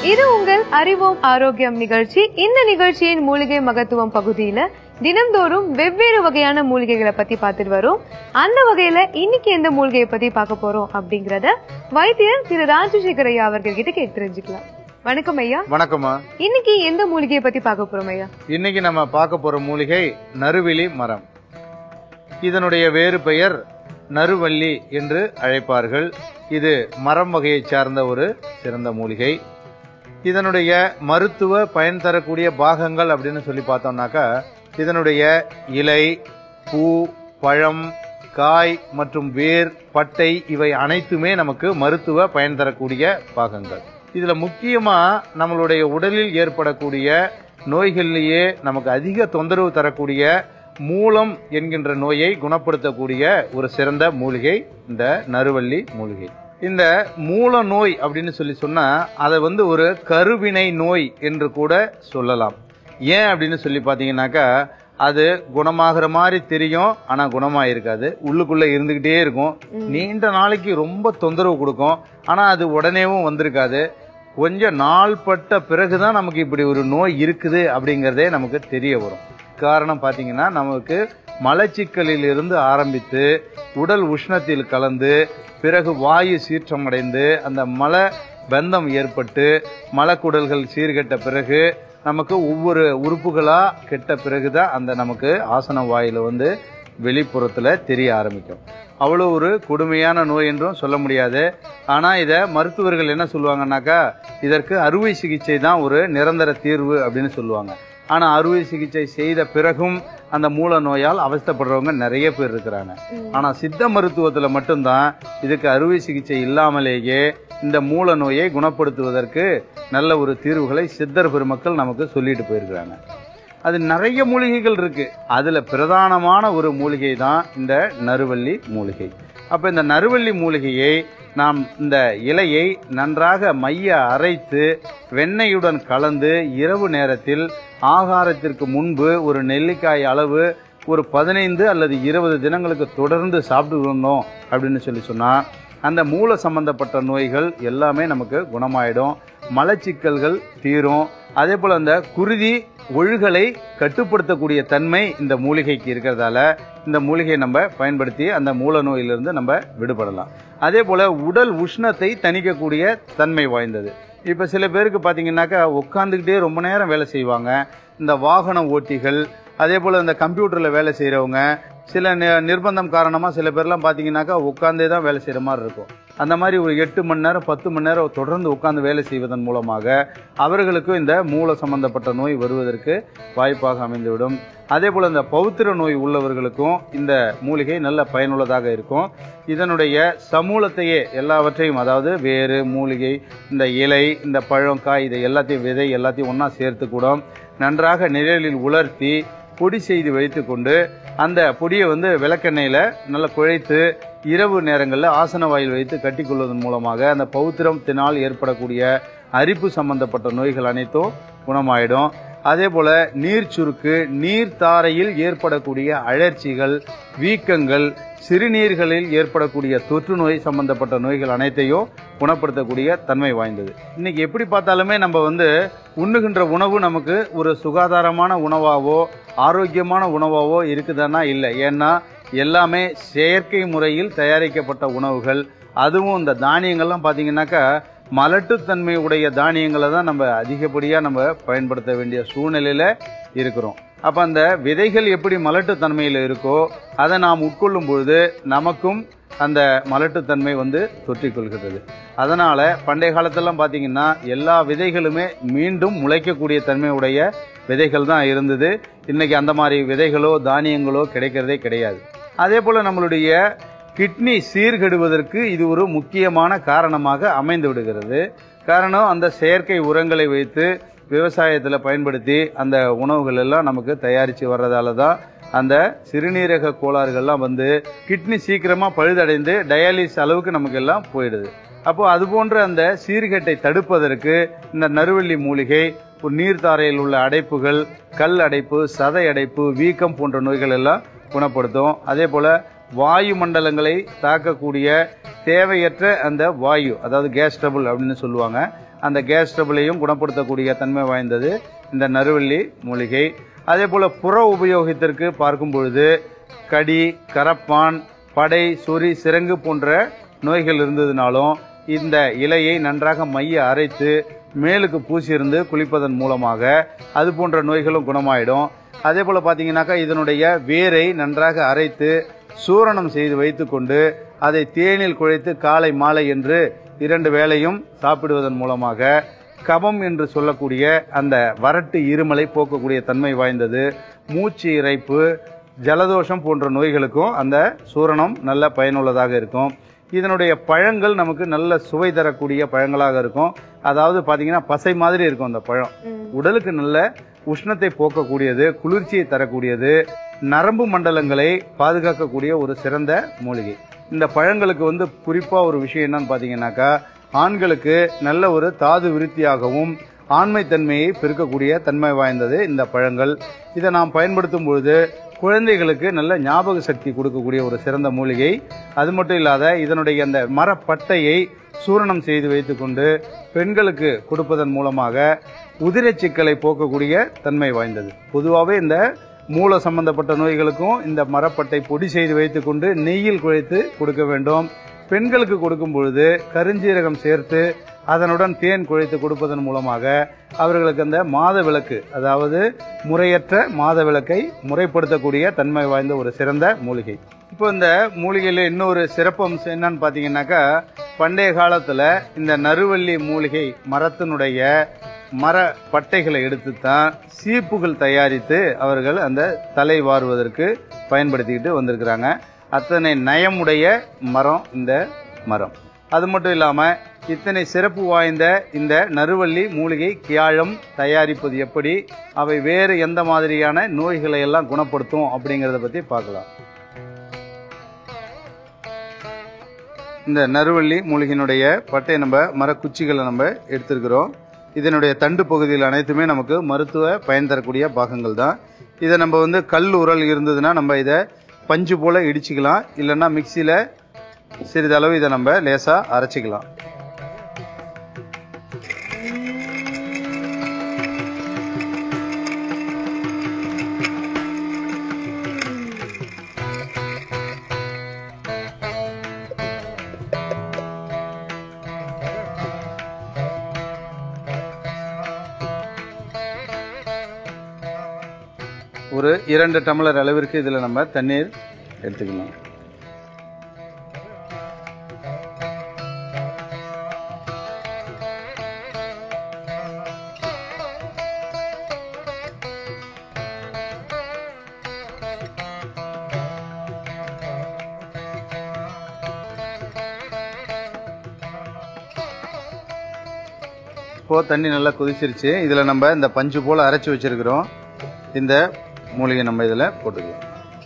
இது உங்கள் அறிவோம் ஆரோக்கியம் நிகழ்ச்சி இந்த நிகழ்ச்சியின் மூலிகை மகத்துவம் பகுதியில தினம்தோறும் வெவ்வேறு வகையான மூலிகைகளை பத்தி பார்த்துட்டு வரோம் அந்த வகையில இன்னைக்கு எந்த மூலிகையை பத்தி பார்க்க போறோம் அப்படிங்கறத வைத்தியர் திரு ராஜசேகர் ஐயா அவர்கள் கிட்ட கேட்டு தெரிஞ்சுக்கலாம் வணக்கம் ஐயா வணக்கம்மா இன்னைக்கு எந்த மூலிகையை பத்தி பார்க்க போறோம் ஐயா இன்னைக்கு நம்ம பார்க்க போற மூலிகை நறுவிலி மரம் இதனுடைய வேறு பெயர் நறுவள்ளி என்று அழைப்பார்கள் இது மரம் வகையை சார்ந்த ஒரு சிறந்த மூலிகை இதனுடைய மருத்துவ பயன் தரக்கூடிய பாகங்கள் அப்படின்னு சொல்லி பார்த்தோம்னாக்கா இதனுடைய இலை பூ பழம் காய் மற்றும் வேர் பட்டை இவை அனைத்துமே நமக்கு மருத்துவ பயன் தரக்கூடிய பாகங்கள் இதுல முக்கியமா நம்மளுடைய உடலில் ஏற்படக்கூடிய நோய்களிலேயே நமக்கு அதிக தொந்தரவு தரக்கூடிய மூலம் என்கின்ற நோயை குணப்படுத்தக்கூடிய ஒரு சிறந்த மூலிகை இந்த நறுவள்ளி மூலிகை இந்த மூல நோய் அப்படின்னு சொல்லி சொன்னா அதை வந்து ஒரு கருவினை நோய் என்று கூட சொல்லலாம் ஏன் அப்படின்னு சொல்லி பாத்தீங்கன்னாக்கா அது குணமாகிற மாதிரி தெரியும் ஆனா குணமா இருக்காது உள்ளுக்குள்ள இருந்துகிட்டே இருக்கும் நீண்ட நாளைக்கு ரொம்ப தொந்தரவு கொடுக்கும் ஆனா அது உடனேவும் வந்திருக்காது கொஞ்சம் நாள்பட்ட பிறகுதான் நமக்கு இப்படி ஒரு நோய் இருக்குது அப்படிங்கறதே நமக்கு தெரிய வரும் காரணம் பாத்தீங்கன்னா நமக்கு மலச்சிக்கலில் இருந்து ஆரம்பித்து உடல் உஷ்ணத்தில் கலந்து பிறகு வாயு சீற்றமடைந்து அந்த மல பந்தம் ஏற்பட்டு மலக்குடல்கள் சீர்கெட்ட பிறகு நமக்கு ஒவ்வொரு உறுப்புகளா கெட்ட பிறகுதான் அந்த நமக்கு ஆசன வாயில வந்து வெளிப்புறத்துல தெரிய ஆரம்பிக்கும் அவ்வளவு ஒரு கொடுமையான நோய் என்றும் சொல்ல முடியாது ஆனா இத மருத்துவர்கள் என்ன சொல்லுவாங்கன்னாக்கா இதற்கு அறுவை சிகிச்சை தான் ஒரு நிரந்தர தீர்வு அப்படின்னு சொல்லுவாங்க ஆனா அறுவை சிகிச்சை செய்த பிறகும் அந்த மூல நோயால் அவஸ்தைப்படுறவங்க நிறைய பேர் இருக்கிறாங்க ஆனா சித்த மருத்துவத்துல மட்டும்தான் இதுக்கு அறுவை சிகிச்சை இல்லாமலேயே இந்த மூல நோயை குணப்படுத்துவதற்கு நல்ல ஒரு தீர்வுகளை சித்தர் பெருமக்கள் நமக்கு சொல்லிட்டு போயிருக்கிறாங்க அது நிறைய மூலிகைகள் இருக்கு அதுல பிரதானமான ஒரு மூலிகை தான் இந்த நறுவள்ளி மூலிகை அப்ப இந்த நறுவள்ளி மூலிகையை நாம் இந்த இலையை நன்றாக மைய அரைத்து வெண்ணெயுடன் கலந்து இரவு நேரத்தில் ஆகாரத்திற்கு முன்பு ஒரு நெல்லிக்காய் அளவு ஒரு பதினைந்து அல்லது இருபது தினங்களுக்கு தொடர்ந்து சாப்பிட்டு வந்தோம் அப்படின்னு சொல்லி சொன்னா அந்த மூல சம்பந்தப்பட்ட நோய்கள் எல்லாமே நமக்கு குணமாயிடும் மலச்சிக்கல்கள் தீரும் அதே போல அந்த குருதி ஒழுகலை கட்டுப்படுத்தக்கூடிய தன்மை இந்த மூலிகைக்கு இருக்கிறதால இந்த மூலிகையை நம்ம பயன்படுத்தி அந்த மூல நோயிலிருந்து நம்ம விடுபடலாம் அதே போல உடல் உஷ்ணத்தை தணிக்கக்கூடிய தன்மை வாய்ந்தது இப்ப சில பேருக்கு பாத்தீங்கன்னாக்கா உட்காந்துக்கிட்டே ரொம்ப நேரம் வேலை செய்வாங்க இந்த வாகன ஓட்டிகள் அதே போல இந்த கம்ப்யூட்டர்ல வேலை செய்யறவங்க சில நி- நிர்பந்தம் காரணமா சில பேர்லாம் பாத்தீங்கன்னாக்கா உட்கார்ந்தே தான் வேலை செய்யற மாதிரி இருக்கும் அந்த மாதிரி ஒரு எட்டு மணி நேரம் பத்து மணி நேரம் தொடர்ந்து உட்கார்ந்து வேலை செய்வதன் மூலமாக அவர்களுக்கும் இந்த மூல சம்பந்தப்பட்ட நோய் வருவதற்கு வாய்ப்பாக அமைந்துவிடும் அதே போல இந்த பௌத்திர நோய் உள்ளவர்களுக்கும் இந்த மூலிகை நல்ல பயனுள்ளதாக இருக்கும் இதனுடைய சமூலத்தையே எல்லாவற்றையும் அதாவது வேறு மூலிகை இந்த இலை இந்த பழம் காய் இதை எல்லாத்தையும் விதை எல்லாத்தையும் ஒண்ணா சேர்த்து கூட நன்றாக நிழலில் உலர்த்தி பொடி செய்து வைத்துக்கொண்டு அந்த பொடியை வந்து விளக்கெண்ணெயில நல்லா குழைத்து இரவு நேரங்களில் ஆசன வாயில் வைத்து கட்டிக்கொள்வதன் மூலமாக அந்த பௌத்திரத்தினால் ஏற்படக்கூடிய அரிப்பு சம்பந்தப்பட்ட நோய்கள் அனைத்தும் குணமாயிடும் அதே போல நீர் சுருக்கு நீர் தாரையில் ஏற்படக்கூடிய அழற்சிகள் வீக்கங்கள் சிறுநீர்களில் ஏற்படக்கூடிய தொற்று நோய் சம்பந்தப்பட்ட நோய்கள் அனைத்தையும் குணப்படுத்தக்கூடிய தன்மை வாய்ந்தது இன்னைக்கு எப்படி பார்த்தாலுமே நம்ம வந்து உண்ணுகின்ற உணவு நமக்கு ஒரு சுகாதாரமான உணவாவோ ஆரோக்கியமான உணவாவோ இருக்குதானா இல்லை ஏன்னா எல்லாமே செயற்கை முறையில் தயாரிக்கப்பட்ட உணவுகள் அதுவும் இந்த தானியங்கள்லாம் பாத்தீங்கன்னாக்கா மலட்டுத்தன்மை உடைய தானியங்களை தான் நம்ம அதிகப்படியா நம்ம பயன்படுத்த வேண்டிய சூழ்நிலையில இருக்கிறோம் அப்ப அந்த விதைகள் எப்படி மலட்டுத்தன்மையில இருக்கோ அதை நாம் உட்கொள்ளும் பொழுது நமக்கும் அந்த மலட்டுத்தன்மை வந்து தொற்றிக் கொள்கிறது அதனால பண்டைய காலத்தெல்லாம் பாத்தீங்கன்னா எல்லா விதைகளுமே மீண்டும் முளைக்கக்கூடிய தன்மையுடைய விதைகள் தான் இருந்தது இன்னைக்கு அந்த மாதிரி விதைகளோ தானியங்களோ கிடைக்கிறதே கிடையாது அதே போல நம்மளுடைய கிட்னி சீர்கெடுவதற்கு இது ஒரு முக்கியமான காரணமாக அமைந்து விடுகிறது காரணம் அந்த செயற்கை உரங்களை வைத்து விவசாயத்துல பயன்படுத்தி அந்த உணவுகள் எல்லாம் நமக்கு தயாரிச்சு வர்றதால தான் அந்த சிறுநீரக கோளாறுகள்லாம் வந்து கிட்னி சீக்கிரமா பழுதடைந்து டயாலிஸ் அளவுக்கு நமக்கு எல்லாம் போயிடுது அப்போ அது போன்ற அந்த சீர்கேட்டை தடுப்பதற்கு இந்த நறுவள்ளி மூலிகை ஒரு நீர்த்தாரையில் உள்ள அடைப்புகள் கல் அடைப்பு சதை அடைப்பு வீக்கம் போன்ற நோய்கள் எல்லாம் குணப்படுத்தும் அதே போல வாயு மண்டலங்களை தாக்கக்கூடிய தேவையற்ற அந்த வாயு அதாவது கேஸ் ட்ரபிள் அப்படின்னு சொல்லுவாங்க அந்த கேஸ் ட்ரபிளையும் குணப்படுத்தக்கூடிய தன்மை வாய்ந்தது இந்த நறுவள்ளி மூலிகை அதே போல புற உபயோகத்திற்கு பார்க்கும் பொழுது கடி கரப்பான் படை சொறி சிரங்கு போன்ற நோய்கள் இருந்ததுனாலும் இந்த இலையை நன்றாக மைய அரைத்து மேலுக்கு பூசியிருந்து குளிப்பதன் மூலமாக அது போன்ற நோய்களும் குணமாயிடும் அதே போல பாத்தீங்கன்னாக்கா இதனுடைய வேரை நன்றாக அரைத்து சூரணம் செய்து வைத்துக்கொண்டு அதை தேனில் குழைத்து காலை மாலை என்று இரண்டு வேளையும் சாப்பிடுவதன் மூலமாக கபம் என்று சொல்லக்கூடிய அந்த வறட்டு இருமலை போக்கக்கூடிய தன்மை வாய்ந்தது மூச்சு இறைப்பு ஜலதோஷம் போன்ற நோய்களுக்கும் அந்த சூரணம் நல்ல பயனுள்ளதாக இருக்கும் இதனுடைய பழங்கள் நமக்கு நல்ல சுவை தரக்கூடிய பழங்களாக இருக்கும் அதாவது பாத்தீங்கன்னா பசை மாதிரி இருக்கும் அந்த பழம் உடலுக்கு நல்ல உஷ்ணத்தை போக்கக்கூடியது குளிர்ச்சியை தரக்கூடியது நரம்பு மண்டலங்களை பாதுகாக்கக்கூடிய ஒரு சிறந்த மூலிகை இந்த பழங்களுக்கு வந்து குறிப்பா ஒரு விஷயம் என்னன்னு பாத்தீங்கன்னாக்கா ஆண்களுக்கு நல்ல ஒரு தாது விருத்தியாகவும் ஆண்மை தன்மையை பெருக்கக்கூடிய தன்மை வாய்ந்தது இந்த பழங்கள் இதை நாம் பயன்படுத்தும் பொழுது குழந்தைகளுக்கு நல்ல ஞாபக சக்தி கொடுக்கக்கூடிய ஒரு சிறந்த மூலிகை அது மட்டும் இல்லாத இதனுடைய அந்த மரப்பட்டையை சூரணம் செய்து வைத்துக்கொண்டு பெண்களுக்கு கொடுப்பதன் மூலமாக உதிரச் சிக்கலை போக்கக்கூடிய தன்மை வாய்ந்தது பொதுவாகவே இந்த மூல சம்பந்தப்பட்ட நோய்களுக்கும் இந்த மரப்பட்டை பொடி செய்து வைத்துக்கொண்டு நெய்யில் குழைத்து கொடுக்க வேண்டும் பெண்களுக்கு கொடுக்கும் பொழுது கருஞ்சீரகம் சேர்த்து அதனுடன் தேன் குழைத்து கொடுப்பதன் மூலமாக அவர்களுக்கு அந்த மாத விளக்கு அதாவது முறையற்ற மாத விளக்கை முறைப்படுத்தக்கூடிய தன்மை வாய்ந்த ஒரு சிறந்த மூலிகை இப்போ இந்த மூலிகையில இன்னொரு சிறப்பம்சம் என்னன்னு பாத்தீங்கன்னாக்கா பண்டைய காலத்துல இந்த நறுவள்ளி மூலிகை மரத்தினுடைய மர பட்டைகளை எடுத்து தான் சீப்புகள் தயாரித்து அவர்கள் அந்த தலை வாருவதற்கு பயன்படுத்திக்கிட்டு வந்திருக்கிறாங்க அத்தனை நயமுடைய மரம் இந்த மரம் அது மட்டும் இல்லாம இத்தனை சிறப்பு வாய்ந்த இந்த நறுவள்ளி மூலிகை கியாழம் தயாரிப்பது எப்படி அவை வேறு எந்த மாதிரியான நோய்களை எல்லாம் குணப்படுத்தும் அப்படிங்கறத பத்தி பார்க்கலாம் இந்த நறுவள்ளி மூலிகையினுடைய பட்டை நம்ம மரக்குச்சிகளை நம்ம எடுத்திருக்கிறோம் இதனுடைய தண்டு பகுதியில் அனைத்துமே நமக்கு மருத்துவ பயன் தரக்கூடிய பாகங்கள் தான் இதை நம்ம வந்து கல் உரல் இருந்ததுன்னா நம்ம இதை பஞ்சு போல இடிச்சுக்கலாம் இல்லைன்னா மிக்சியில சிறிதளவு இதை நம்ம லேசா அரைச்சிக்கலாம் ஒரு இரண்டு டம்ளர் அளவிற்கு இதுல நம்ம தண்ணீர் எடுத்துக்கலாம் இப்போ தண்ணி நல்லா கொதிச்சிருச்சு இதுல நம்ம இந்த பஞ்சு போல அரைச்சு வச்சிருக்கிறோம் இந்த மூலிகை நம்ம இதுல போட்டுக்கலாம்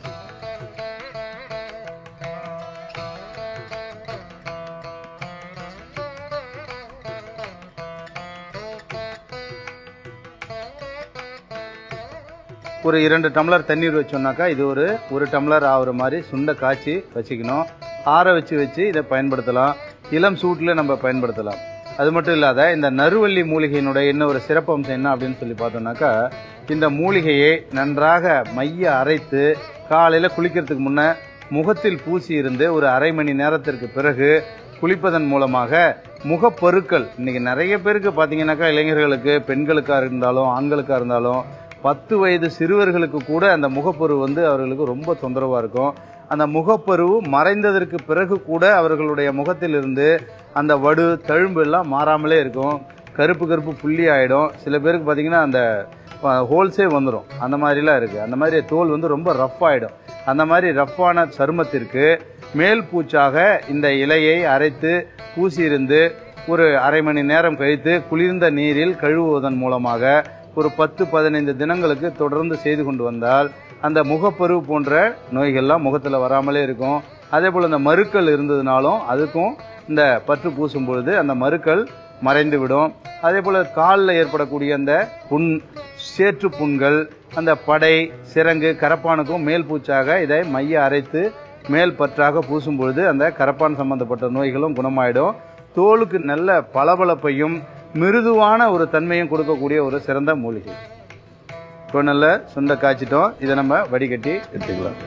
ஒரு இரண்டு டம்ளர் தண்ணீர் வச்சோம்னாக்கா இது ஒரு ஒரு டம்ளர் ஆகுற மாதிரி சுண்ட காய்ச்சி வச்சுக்கணும் ஆற வச்சு வச்சு இதை பயன்படுத்தலாம் இளம் சூட்டுல நம்ம பயன்படுத்தலாம் அது மட்டும் இல்லாத இந்த நறுவள்ளி மூலிகையினுடைய என்ன ஒரு சிறப்பம்சம் என்ன அப்படின்னு சொல்லி பார்த்தோம்னாக்கா இந்த மூலிகையை நன்றாக மைய அரைத்து காலையில குளிக்கிறதுக்கு முன்ன முகத்தில் பூசி இருந்து ஒரு அரை மணி நேரத்திற்கு பிறகு குளிப்பதன் மூலமாக முகப்பருக்கள் இன்னைக்கு நிறைய பேருக்கு பாத்தீங்கன்னாக்கா இளைஞர்களுக்கு பெண்களுக்கா இருந்தாலும் ஆண்களுக்கா இருந்தாலும் பத்து வயது சிறுவர்களுக்கு கூட அந்த முகப்பரு வந்து அவர்களுக்கு ரொம்ப தொந்தரவா இருக்கும் அந்த முகப்பரு மறைந்ததற்கு பிறகு கூட அவர்களுடைய முகத்திலிருந்து அந்த வடு தழும்பு எல்லாம் மாறாமலே இருக்கும் கருப்பு கருப்பு புள்ளி ஆயிடும் சில பேருக்கு பாத்தீங்கன்னா அந்த ஹோல்ஸே வந்துடும் அந்த மாதிரிலாம் இருக்கு அந்த மாதிரி தோல் வந்து ரொம்ப ரஃப் ஆயிடும் அந்த மாதிரி ரஃப்பான சருமத்திற்கு மேல் பூச்சாக இந்த இலையை அரைத்து பூசியிருந்து ஒரு அரை மணி நேரம் கழித்து குளிர்ந்த நீரில் கழுவுவதன் மூலமாக ஒரு பத்து பதினைந்து தினங்களுக்கு தொடர்ந்து செய்து கொண்டு வந்தால் அந்த முகப்பரு போன்ற நோய்கள்லாம் முகத்துல வராமலே இருக்கும் அதே போல இந்த மருக்கள் இருந்ததுனாலும் அதுக்கும் இந்த பற்று பூசும் பொழுது அந்த மருக்கள் மறைந்து விடும் அதே போல காலில் ஏற்படக்கூடிய அந்த புண் சேற்று புண்கள் அந்த படை சிரங்கு கரப்பானுக்கும் மேல் பூச்சாக இதை மைய அரைத்து மேல் பற்றாக பூசும் பொழுது அந்த கரப்பான் சம்பந்தப்பட்ட நோய்களும் குணமாயிடும் தோலுக்கு நல்ல பளபளப்பையும் மிருதுவான ஒரு தன்மையும் கொடுக்கக்கூடிய ஒரு சிறந்த மூலிகை இப்போ நல்ல சுண்டை காய்ச்சிட்டோம் இதை நம்ம வடிகட்டி எடுத்துக்கலாம்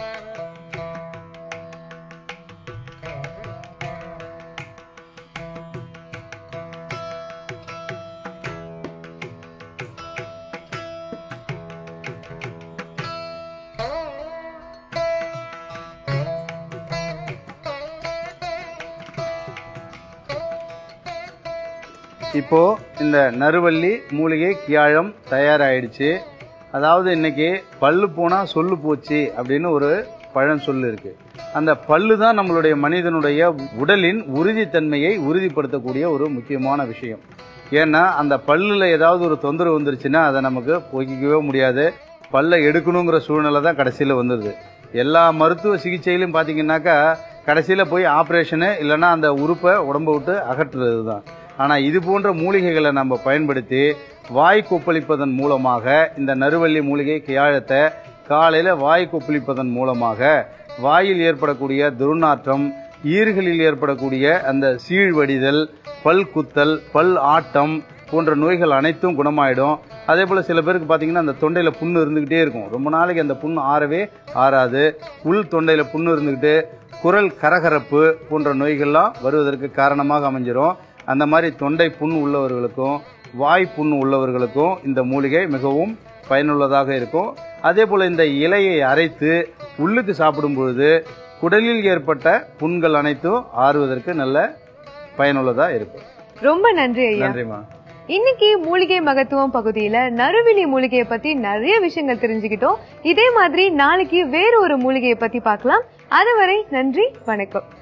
இப்போ இந்த நறுவள்ளி மூலிகை கியாழம் தயாராயிடுச்சு அதாவது இன்னைக்கு பல்லு போனா சொல்லு போச்சு அப்படின்னு ஒரு பழம் சொல்லு இருக்கு அந்த பல்லு தான் நம்மளுடைய மனிதனுடைய உடலின் உறுதித்தன்மையை உறுதிப்படுத்தக்கூடிய ஒரு முக்கியமான விஷயம் ஏன்னா அந்த பல்லுல ஏதாவது ஒரு தொந்தரவு வந்துருச்சுன்னா அதை நமக்கு போக்கிக்கவே முடியாது பல்ல எடுக்கணுங்கிற சூழ்நிலை தான் கடைசியில வந்துருது எல்லா மருத்துவ சிகிச்சையிலும் பாத்தீங்கன்னாக்கா கடைசியில போய் ஆபரேஷனு இல்லைன்னா அந்த உறுப்பை உடம்ப விட்டு அகற்றுறது தான் ஆனா இது போன்ற மூலிகைகளை நம்ம பயன்படுத்தி வாய் கொப்பளிப்பதன் மூலமாக இந்த நறுவள்ளி மூலிகை கியாழத்தை காலையில வாய் கொப்பளிப்பதன் மூலமாக வாயில் ஏற்படக்கூடிய துர்நாற்றம் ஈறுகளில் ஏற்படக்கூடிய அந்த சீழ்வடிதல் பல் குத்தல் பல் ஆட்டம் போன்ற நோய்கள் அனைத்தும் குணமாயிடும் அதே போல சில பேருக்கு பாத்தீங்கன்னா அந்த தொண்டையில புண்ணு இருந்துகிட்டே இருக்கும் ரொம்ப நாளைக்கு அந்த புண்ணு ஆறவே ஆறாது உள் தொண்டையில புண்ணு இருந்துகிட்டு குரல் கரகரப்பு போன்ற நோய்கள்லாம் வருவதற்கு காரணமாக அமைஞ்சிரும் அந்த மாதிரி தொண்டை புண் உள்ளவர்களுக்கும் வாய் புண் உள்ளவர்களுக்கும் இந்த மூலிகை மிகவும் பயனுள்ளதாக இருக்கும் அதே போல இந்த இலையை அரைத்து உள்ளுக்கு சாப்பிடும் பொழுது குடலில் ஏற்பட்ட புண்கள் அனைத்தும் ஆறுவதற்கு நல்ல பயனுள்ளதா இருக்கும் ரொம்ப நன்றி ஐயா நன்றிமா இன்னைக்கு மூலிகை மகத்துவம் பகுதியில நறுவிலி மூலிகையை பத்தி நிறைய விஷயங்கள் தெரிஞ்சுக்கிட்டோம் இதே மாதிரி நாளைக்கு வேற ஒரு மூலிகையை பத்தி பார்க்கலாம் அதுவரை நன்றி வணக்கம்